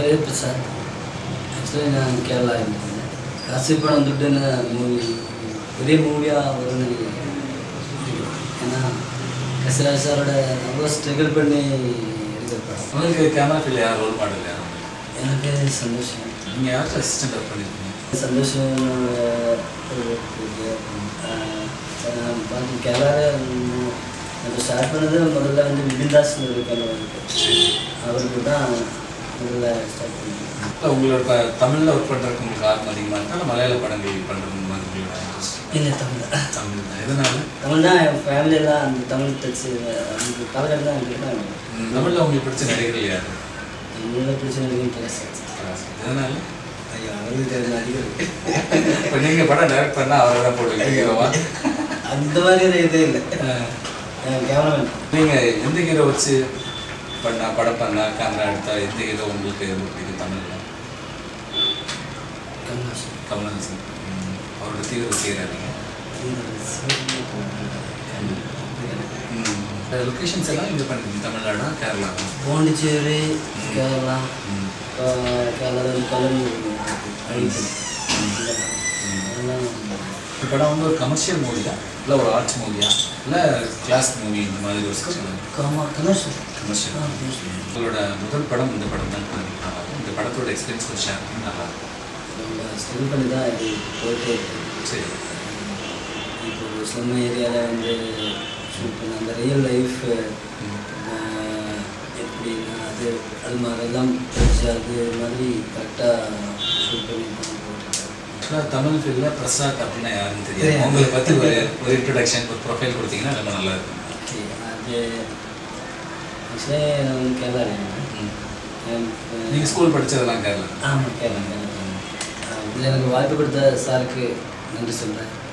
பேர் பிரசாத் ஆக்சுவலி நான் கேரளா இருந்தேன் காசி படம் வந்துட்டுன்னு மூவி பெரிய மூவியாக வரும்னு நினைக்கிறேன் ஏன்னா கசிராஜ் சாரோட ரொம்ப ஸ்ட்ரகிள் பண்ணி எடுக்கிற படம் உங்களுக்கு கேமரா ஃபீல்ட் யார் ரோல் மாடல் யார் எனக்கு சந்தோஷம் நீங்கள் யார்கிட்ட அசிஸ்டன்ட் ஒர்க் பண்ணியிருக்கீங்க சந்தோஷம் ஒரு பாக்கி கேரளாவில் நம்ம ஸ்டார்ட் பண்ணது முதல்ல வந்து விபின் தாஸ் இருக்காங்க அவருக்கு தான் முதல்ல ஸ்டார்ட் பண்ணேன் இல்லை உங்களோட இப்போ தமிழில் ஒர்க் பண்ணுறதுக்கு உங்களுக்கு ஆர்வம் அதிகமாக இருக்கா இல்லை மலையாள படங்கள் பண்ணுறது மாதிரி உங்களோட இன்ட்ரெஸ்ட் இல்லை தமிழ் தான் தமிழ் தான் எதனால தமிழ் தான் என் ஃபேமிலியெல்லாம் அந்த தமிழ் டச்சு அந்த காலகட்டம் தான் எனக்கு தான் ம், தமிழ்ல உங்களுக்கு பிடிச்ச நடிகர்கள் யார் தமிழில் பிடிச்ச நடிகை பிரசாத் எதனால ஐயோ அவருக்கு தெரிஞ்ச நடிகர் இப்போ நீங்கள் படம் டைரக்ட் பண்ணால் அவரை தான் போடுவீங்க ஹீரோவா அந்த மாதிரி ஒரு இதே இல்லை கேமராமேன் நீங்கள் எந்த ஹீரோ வச்சு பண்ணா படம் பண்ணா கேமரா எடுத்தா எந்த ஹீரோ உங்களுக்கு ரொம்ப பிடிக்கும் தமிழில் கமலாசன் கமலஹாசன் ம், அவரோட தீவிர செய்கிறாருங்க லொக்கேஷன்ஸ் எல்லாம் இங்கே பண்ணிருக்கீங்க தமிழ்நாடா கேரளா பாண்டிச்சேரி கேரளா ம் கேரளா கொலம்பு அழிச்சு அதெல்லாம் இந்த படம் வந்து ஒரு கமர்ஷியல் மூவியா இல்லை ஒரு ஆர்ட்ஸ் மூவியா இல்லை கிளாஸ் மூவி இந்த மாதிரி ஒரு செக்ஷன் கமா கமர்ஷியல் கமர்ஷியல் உங்களோட முதல் படம் இந்த படம் தான் நல்லா இருக்கும். இந்த படத்தோட எக்ஸ்பீரியன்ஸ் கொஞ்சம் ஷேர் பண்ணி நல்லா இருக்கும் நம்ம ஸ்டடி பண்ணி தான் இது போயிட்டே இருக்கு சரி இப்போ ஒரு ஸ்லம் ஏரியாவில் வந்து ஷூட் பண்ண அந்த ரியல் லைஃப் ம். எப்படின்னா அது அது மாதிரிலாம் படிச்சு அது மாதிரி கரெக்டாக ஷூட் பண்ணி தான் போட்டுருக்காரு ஆக்சுவலாக தமிழ் ஃபீல்டில் பிரசாத் அப்படின்னா யாருன்னு தெரியாது தெரியாது. உங்களை பற்றி ஒரு ஒரு இன்ட்ரடக்ஷன் ஒரு ப்ரொஃபைல் கொடுத்தீங்கன்னா ரொம்ப நல்லா இருக்கும் ஓகே அது ஆக்சுவலி நான் வந்து கேரளா ம். எனக்கு நீங்கள் ஸ்கூல் படிச்சதெல்லாம் கேரளா ஆமாம் கேரளா கேரளா இதில் எனக்கு வாய்ப்பு கொடுத்த சாருக்கு நன்றி சொல்கிறேன்